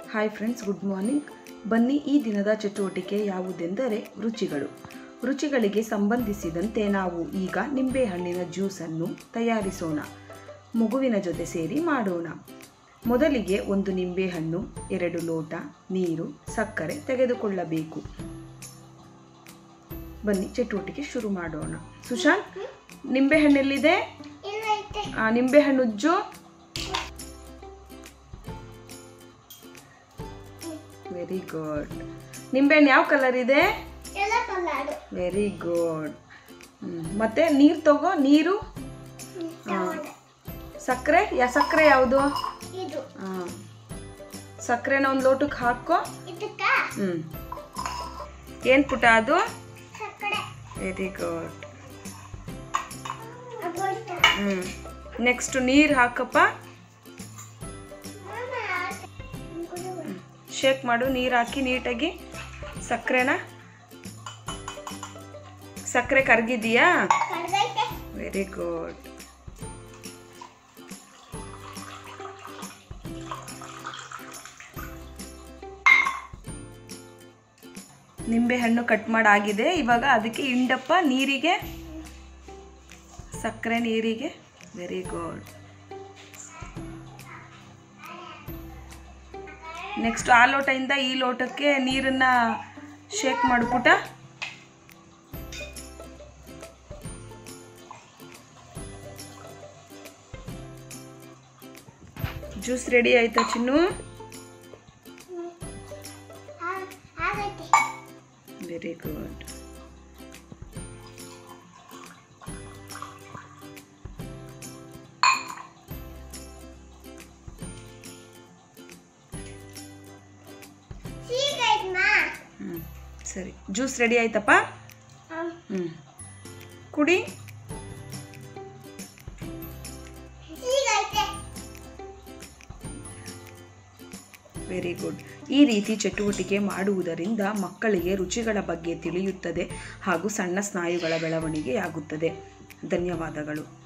hi friends good morning ಬನ್ನಿ ಈ ದಿನದ ಚಟುವಟಿಕೆ ಯಾವುದೆಂದರೆ ರುಚಿಗಳು ರುಚಿಗಳಿಗೆ ಸಂಬಂಧಿಸಿದಂತೆ ನಾವು ಈಗ ನಿಂಬೆಹಣ್ಣಿನ ಜ್ಯೂಸನ್ನು ತಯಾರಿಸೋಣ ಮಗುವಿನ ಜೊತೆ ಸೇರಿ ಮಾಡೋಣ ಮೊದಲಿಗೆ ಒಂದು ನಿಂಬೆಹಣ್ಣು ಎರಡು ಲೋಟ ನೀರು ಸಕ್ಕರೆ ತೆಗೆದುಕೊಳ್ಳಬೇಕು ಬನ್ನಿ ಚಟುವಟಿಕೆ ಶುರು ಮಾಡೋಣ ಸುಶಾಂತ್ ನಿಂಬೆಹಣ್ಣೆಲ್ಲಿದೆ ಏನೈತೆ ಆ, ನಿಂಬೆಹಣ್ಣು ಉಜ್ಜು ವೆರಿ ಗುಡ್ ನಿಂಬೆಹಣ್ಣು ಯಾವ ಕಲರ್ ಇದೆ ಎಲ್ಲ ಕಲರು ವೆರಿ ಗುಡ್ ಮತ್ತೆ ನೀರು ತಗೋ ನೀರು ತಗೊಂಡೆ ಸಕ್ಕರೆ ಯಾ ಸಕ್ಕರೆ ಯಾವುದು ಇದು ಹಾಂ ಸಕ್ಕರೆನ ಒಂದು ಲೋಟಕ್ಕೆ ಹಾಕೋ ಇದಕ್ಕ ಹ್ಞೂ ಏನು ಪುಟ ಅದು ಸಕ್ಕರೆ ವೆರಿ ಗುಡ್ ಅಗೋಯ್ತು ಹ್ಞೂ ನೆಕ್ಸ್ಟ್ ನೀರು ಹಾಕಪ್ಪ ಶೇಕ್ ಮಾಡು ನೀರು ಹಾಕಿ ನೀಟಾಗಿ ಸಕ್ಕರೆನ ಸಕ್ಕರೆ ಕರಗಿದೆಯಾ ಕರ್ದೈತೆ ವೆರಿ ಗುಡ್ ನಿಂಬೆಹಣ್ಣು ಕಟ್ ಮಾಡಾಗಿದೆ ಇವಾಗ ಅದಕ್ಕೆ ಇಂಡಪ್ಪ ನೀರಿಗೆ ಸಕ್ಕರೆ ನೀರಿಗೆ ವೆರಿ ಗುಡ್ ನೆಕ್ಸ್ಟ್ ಆ ಲೋಟದಿಂದ ಈ ಲೋಟಕ್ಕೆ ನೀರನ್ನ ಶೇಕ್ ಮಾಡ್ಬಿಟ್ಟ ಜ್ಯೂಸ್ ರೆಡಿ ಆಯ್ತಾ ಚಿನ್ನು ಆಗೈತೆ ವೆರಿ ಗುಡ್ ಸೀಗೈತ್ಮಾ ಹ್ಞೂ ಸರಿ ಜ್ಯೂಸ್ ರೆಡಿ ಆಯ್ತಪ್ಪ ಹ್ಞೂ ಕುಡಿ ಸೀಗೈತೆ ವೆರಿ ಗುಡ್ ಈ ರೀತಿ ಚಟುವಟಿಕೆ ಮಾಡುವುದರಿಂದ ಮಕ್ಕಳಿಗೆ ರುಚಿಗಳ ಬಗ್ಗೆ ತಿಳಿಯುತ್ತದೆ ಹಾಗೂ ಸಣ್ಣ ಸ್ನಾಯುಗಳ ಬೆಳವಣಿಗೆಯಾಗುತ್ತದೆ ಧನ್ಯವಾದಗಳು